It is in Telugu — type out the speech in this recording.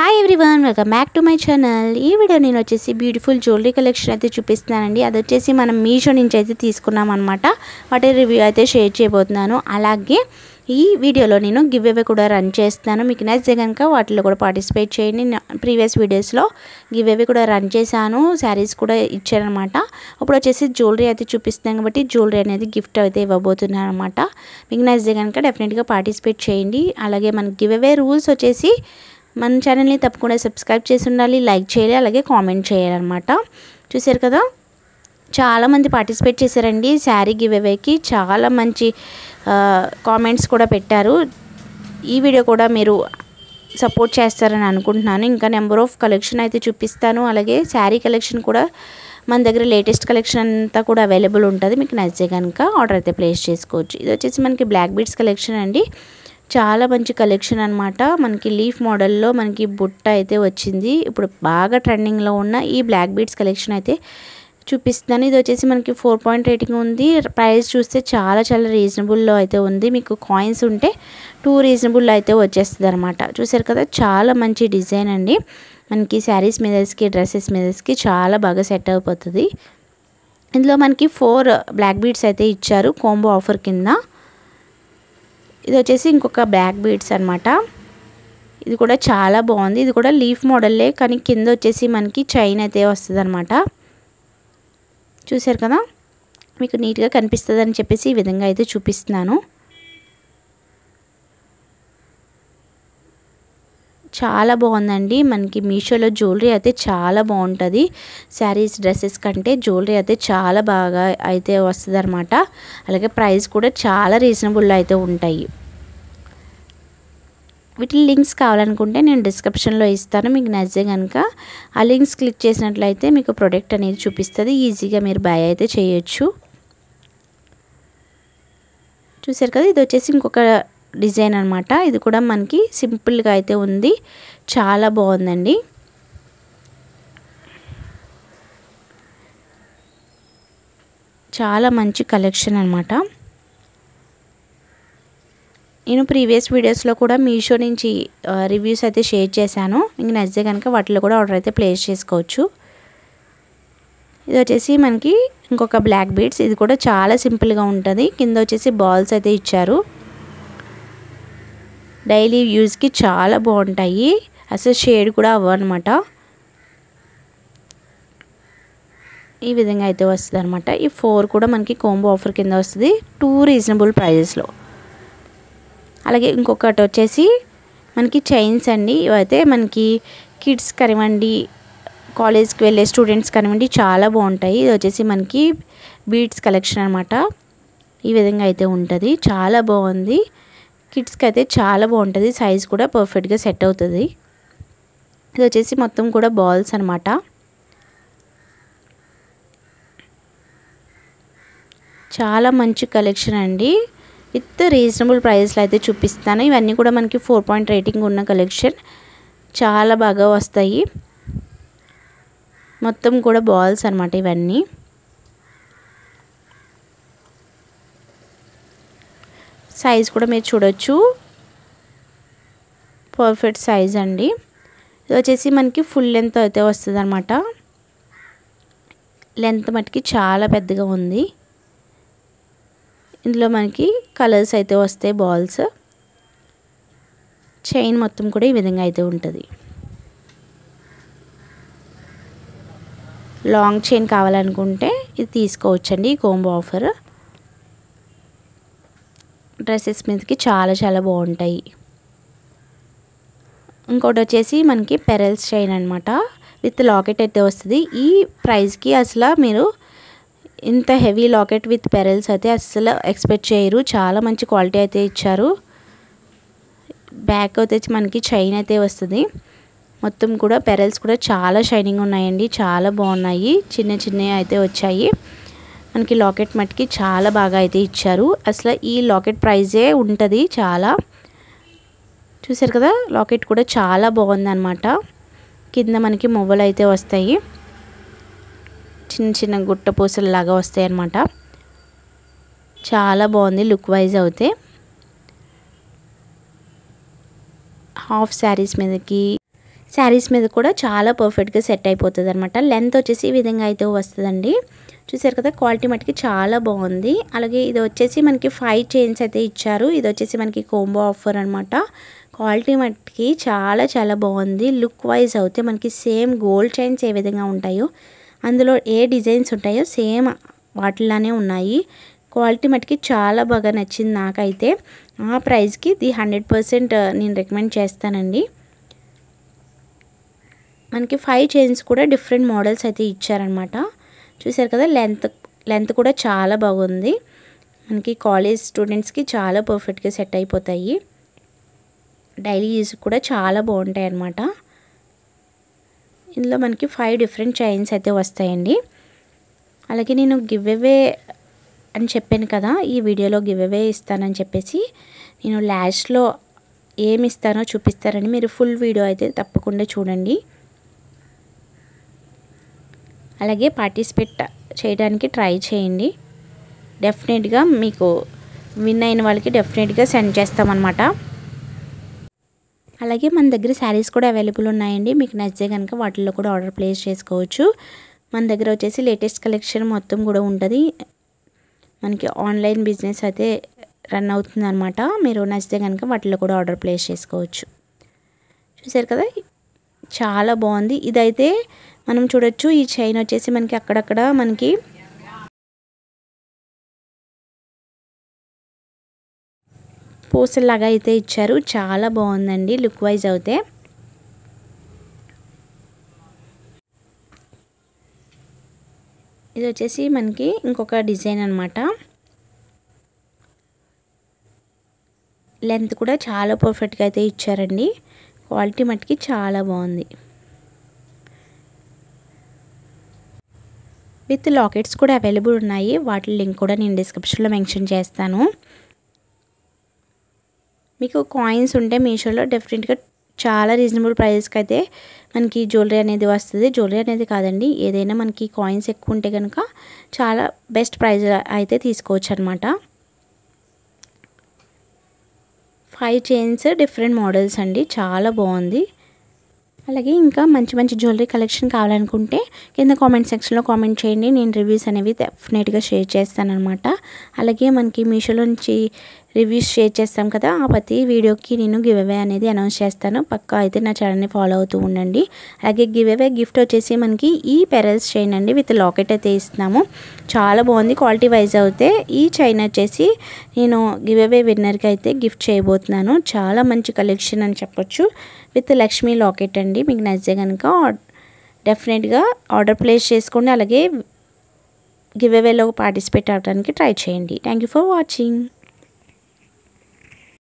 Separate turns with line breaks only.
hi everyone welcome back to my channel ఈ వీడియో నేను వచ్చేసి బ్యూటిఫుల్ జ్యువెలరీ కలెక్షన్ అయితే చూపిస్తున్నానండి అది వచ్చేసి మనం మీషో నుంచి అయితే తీసుకున్నాం అనమాట వాటి రివ్యూ అయితే షేర్ చేయబోతున్నాను అలాగే ఈ వీడియోలో నేను గివ్ అవే కూడా రన్ చేస్తున్నాను మీకు నచ్చితే కనుక వాటిలో కూడా పార్టిసిపేట్ చేయండి ప్రీవియస్ వీడియోస్లో గివ్ అవే కూడా రన్ చేశాను శారీస్ కూడా ఇచ్చానమాట ఇప్పుడు వచ్చేసి జ్యువెలరీ అయితే చూపిస్తున్నాను కాబట్టి జ్యువెలరీ అనేది గిఫ్ట్ అయితే ఇవ్వబోతున్నాను అనమాట మీకు నచ్చితే కనుక డెఫినెట్గా పార్టిసిపేట్ చేయండి అలాగే మన గివ్ అవే రూల్స్ వచ్చేసి మన ఛానల్ని తప్పకుండా సబ్స్క్రైబ్ చేసి ఉండాలి లైక్ చేయాలి అలాగే కామెంట్ చేయాలన్నమాట చూసారు కదా చాలామంది పార్టిసిపేట్ చేశారండి శారీ గివ్ అవేకి చాలా మంచి కామెంట్స్ కూడా పెట్టారు ఈ వీడియో కూడా మీరు సపోర్ట్ చేస్తారని అనుకుంటున్నాను ఇంకా నెంబర్ ఆఫ్ కలెక్షన్ అయితే చూపిస్తాను అలాగే శారీ కలెక్షన్ కూడా మన దగ్గర లేటెస్ట్ కలెక్షన్ అంతా కూడా అవైలబుల్ ఉంటుంది మీకు నచ్చితే కనుక ఆర్డర్ అయితే ప్లేస్ చేసుకోవచ్చు ఇది వచ్చేసి మనకి బ్లాక్ బీడ్స్ కలెక్షన్ అండి చాలా మంచి కలెక్షన్ అనమాట మనకి లీఫ్ మోడల్లో మనకి బుట్ట అయితే వచ్చింది ఇప్పుడు బాగా ట్రెండింగ్లో ఉన్న ఈ బ్లాక్ బీడ్స్ కలెక్షన్ అయితే చూపిస్తున్నాను ఇది వచ్చేసి మనకి ఫోర్ పాయింట్ రేటింగ్ ఉంది ప్రైస్ చూస్తే చాలా చాలా రీజనబుల్లో అయితే ఉంది మీకు కాయిన్స్ ఉంటే టూ రీజనబుల్ అయితే వచ్చేస్తుంది అనమాట చూసారు కదా చాలా మంచి డిజైన్ అండి మనకి శారీస్ మీదస్కి డ్రెస్సెస్ మీదస్కి చాలా బాగా సెట్ అయిపోతుంది ఇందులో మనకి ఫోర్ బ్లాక్ బీడ్స్ అయితే ఇచ్చారు కాంబో ఆఫర్ కింద ఇది వచ్చేసి ఇంకొక బ్లాక్ బీడ్స్ అనమాట ఇది కూడా చాలా బాగుంది ఇది కూడా లీఫ్ మోడల్లే కానీ కింద వచ్చేసి మనకి చైన్ అయితే వస్తుంది అనమాట చూసారు కదా మీకు నీట్గా కనిపిస్తుంది అని చెప్పేసి ఈ విధంగా అయితే చూపిస్తున్నాను చాలా బాగుందండి మనకి మీషోలో జ్యువెలరీ అయితే చాలా బాగుంటుంది శారీస్ డ్రెస్సెస్ కంటే జ్యువెలరీ అయితే చాలా బాగా అయితే వస్తుంది అనమాట అలాగే ప్రైస్ కూడా చాలా రీజనబుల్ అయితే ఉంటాయి వీటి లింక్స్ కావాలనుకుంటే నేను డిస్క్రిప్షన్లో ఇస్తాను మీకు నచ్చితే కనుక ఆ లింక్స్ క్లిక్ చేసినట్లయితే మీకు ప్రొడక్ట్ అనేది చూపిస్తుంది ఈజీగా మీరు బై అయితే చేయొచ్చు చూసారు కదా ఇది వచ్చేసి ఇంకొక డిజైన్ అనమాట ఇది కూడా మనకి సింపుల్గా అయితే ఉంది చాలా బాగుందండి చాలా మంచి కలెక్షన్ అనమాట నేను ప్రీవియస్ వీడియోస్లో కూడా మీషో నుంచి రివ్యూస్ అయితే షేర్ చేశాను ఇంక నచ్చితే కనుక వాటిలో కూడా ఆర్డర్ అయితే ప్లేస్ చేసుకోవచ్చు ఇది వచ్చేసి మనకి ఇంకొక బ్లాక్ బీడ్స్ ఇది కూడా చాలా సింపుల్గా ఉంటుంది కింద వచ్చేసి బాల్స్ అయితే ఇచ్చారు డైలీ యూజ్కి చాలా బాగుంటాయి అసలు షేడ్ కూడా అవ్వనమాట ఈ విధంగా అయితే వస్తుంది అనమాట ఈ ఫోర్ కూడా మనకి కోంబో ఆఫర్ కింద వస్తుంది టూ రీజనబుల్ ప్రైజెస్లో అలాగే ఇంకొకటి వచ్చేసి మనకి చైన్స్ అండి ఇవైతే మనకి కిడ్స్ కనివ్వండి కాలేజ్కి వెళ్ళే స్టూడెంట్స్ కనివ్వండి చాలా బాగుంటాయి ఇది వచ్చేసి మనకి బీడ్స్ కలెక్షన్ అనమాట ఈ విధంగా అయితే ఉంటుంది చాలా బాగుంది కిడ్స్కి అయితే చాలా బాగుంటుంది సైజ్ కూడా పర్ఫెక్ట్గా సెట్ అవుతుంది ఇది వచ్చేసి మొత్తం కూడా బాల్స్ అనమాట చాలా మంచి కలెక్షన్ అండి విత్ రీజనబుల్ ప్రైస్లో అయితే చూపిస్తాను ఇవన్నీ కూడా మనకి ఫోర్ పాయింట్ రేటింగ్ ఉన్న కలెక్షన్ చాలా బాగా వస్తాయి మొత్తం కూడా బాల్స్ అనమాట ఇవన్నీ సైజ్ కూడా మీరు చూడొచ్చు పర్ఫెక్ట్ సైజ్ అండి ఇది వచ్చేసి మనకి ఫుల్ లెంత్ అయితే వస్తుంది అనమాట లెంత్ మటుకి చాలా పెద్దగా ఉంది ఇందులో మనకి కలర్స్ అయితే వస్తాయి బాల్స్ చైన్ మొత్తం కూడా ఈ విధంగా అయితే ఉంటుంది లాంగ్ చైన్ కావాలనుకుంటే ఇది తీసుకోవచ్చండి ఈ కోంబో ఆఫర్ డ్రెస్సెస్ మీదకి చాలా చాలా బాగుంటాయి ఇంకోటి వచ్చేసి మనకి పెరల్స్ చైన్ అనమాట విత్ లాకెట్ అయితే వస్తుంది ఈ ప్రైస్కి అసలు మీరు ఇంత హెవీ లాకెట్ విత్ పెరల్స్ అయితే అస్సలు ఎక్స్పెక్ట్ చేయరు చాలా మంచి క్వాలిటీ అయితే ఇచ్చారు బ్యాక్ వచ్చేసి మనకి చైన్ అయితే వస్తుంది మొత్తం కూడా పెరల్స్ కూడా చాలా షైనింగ్ ఉన్నాయండి చాలా బాగున్నాయి చిన్న చిన్నవి అయితే వచ్చాయి మనకి లాకెట్ మట్టికి చాలా బాగా అయితే ఇచ్చారు అసలు ఈ లాకెట్ ప్రైజే ఉంటుంది చాలా చూసారు కదా లాకెట్ కూడా చాలా బాగుందన్నమాట కింద మనకి మువ్వలు అయితే వస్తాయి చిన్న చిన్న గుట్ట పూసలలాగా వస్తాయి అన్నమాట చాలా బాగుంది లుక్ వైజ్ అయితే హాఫ్ శారీస్ మీదకి శారీస్ మీద కూడా చాలా పర్ఫెక్ట్గా సెట్ అయిపోతుంది అనమాట లెంత్ వచ్చేసి ఈ విధంగా అయితే వస్తుందండి చూసారు కదా క్వాలిటీ మటుకి చాలా బాగుంది అలాగే ఇది వచ్చేసి మనకి ఫైవ్ చైన్స్ అయితే ఇచ్చారు ఇది వచ్చేసి మనకి కోంబో ఆఫర్ అనమాట క్వాలిటీ మటుకి చాలా చాలా బాగుంది లుక్ వైజ్ అయితే మనకి సేమ్ గోల్డ్ చైన్స్ ఏ విధంగా ఉంటాయో అందులో ఏ డిజైన్స్ ఉంటాయో సేమ్ వాటిలానే ఉన్నాయి క్వాలిటీ మటుకి చాలా బాగా నచ్చింది నాకైతే ఆ ప్రైస్కి ఇది హండ్రెడ్ పర్సెంట్ నేను రికమెండ్ చేస్తానండి మనకి ఫైవ్ చైన్స్ కూడా డిఫరెంట్ మోడల్స్ అయితే ఇచ్చారనమాట చూసారు కదా లెంత్ లెంత్ కూడా చాలా బాగుంది మనకి కాలేజ్ స్టూడెంట్స్కి చాలా పర్ఫెక్ట్గా సెట్ అయిపోతాయి డైలీ యూస్ కూడా చాలా బాగుంటాయి అన్నమాట ఇందులో మనకి ఫైవ్ డిఫరెంట్ చైన్స్ అయితే వస్తాయండి అలాగే నేను గివ్ అవే అని చెప్పాను కదా ఈ వీడియోలో గివ్ అవే ఇస్తానని చెప్పేసి నేను లాస్ట్లో ఏమి ఇస్తానో చూపిస్తారని మీరు ఫుల్ వీడియో అయితే తప్పకుండా చూడండి అలాగే పార్టిసిపేట్ చేయడానికి ట్రై చేయండి డెఫినెట్గా మీకు విన్ అయిన వాళ్ళకి డెఫినెట్గా సెండ్ చేస్తామన్నమాట అలాగే మన దగ్గర శారీస్ కూడా అవైలబుల్ ఉన్నాయండి మీకు నచ్చితే కనుక వాటిల్లో కూడా ఆర్డర్ ప్లేస్ చేసుకోవచ్చు మన దగ్గర వచ్చేసి లేటెస్ట్ కలెక్షన్ మొత్తం కూడా ఉంటుంది మనకి ఆన్లైన్ బిజినెస్ అయితే రన్ అవుతుంది అనమాట మీరు నచ్చితే కనుక వాటిలో కూడా ఆర్డర్ ప్లేస్ చేసుకోవచ్చు చూసారు కదా చాలా బాగుంది ఇదైతే మనం చూడొచ్చు ఈ చైన్ వచ్చేసి మనకి అక్కడక్కడ మనకి పూసల్లాగా అయితే ఇచ్చారు చాలా బాగుందండి లుక్ వైజ్ అయితే ఇది వచ్చేసి మనకి ఇంకొక డిజైన్ అనమాట లెంత్ కూడా చాలా పర్ఫెక్ట్గా అయితే ఇచ్చారండి క్వాలిటీ మట్టుకి చాలా బాగుంది విత్ లాకెట్స్ కూడా అవైలబుల్ ఉన్నాయి వాటి లింక్ కూడా నేను డిస్క్రిప్షన్లో మెన్షన్ చేస్తాను మీకు కాయిన్స్ ఉంటే మీషోలో డెఫినెట్గా చాలా రీజనబుల్ ప్రైస్కి అయితే మనకి జ్యువెలరీ అనేది వస్తుంది జ్యువెలరీ అనేది కాదండి ఏదైనా మనకి కాయిన్స్ ఎక్కువ ఉంటే కనుక చాలా బెస్ట్ ప్రైస్ అయితే తీసుకోవచ్చు అనమాట ఫైవ్ చైన్స్ డిఫరెంట్ మోడల్స్ అండి చాలా బాగుంది అలాగే ఇంకా మంచి మంచి జ్యువెలరీ కలెక్షన్ కావాలనుకుంటే కింద కామెంట్ సెక్షన్లో కామెంట్ చేయండి నేను రివ్యూస్ అనేవి డెఫినెట్గా షేర్ చేస్తానమాట అలాగే మనకి మీషోలో నుంచి రివ్యూస్ షేర్ చేస్తాం కదా ఆ ప్రతి వీడియోకి నేను గివ్ అవే అనేది అనౌన్స్ చేస్తాను పక్కా అయితే నా ఛానల్ని ఫాలో అవుతూ ఉండండి అలాగే గివ్ అవే గిఫ్ట్ వచ్చేసి మనకి ఈ పెరల్స్ చైన్ అండి విత్ లాకెట్ అయితే ఇస్తున్నాము చాలా బాగుంది క్వాలిటీ వైజ్ అయితే ఈ చైన్ వచ్చేసి నేను గివ్ అవే విన్నర్కి అయితే గిఫ్ట్ చేయబోతున్నాను చాలా మంచి కలెక్షన్ అని చెప్పొచ్చు విత్ లక్ష్మీ లాకెట్ అండి మీకు నచ్చితే కనుక డెఫినెట్గా ఆర్డర్ ప్లేస్ చేసుకోండి అలాగే గివ్ అవేలో పార్టిసిపేట్ అవ్వడానికి ట్రై చేయండి థ్యాంక్ యూ ఫర్ వాచింగ్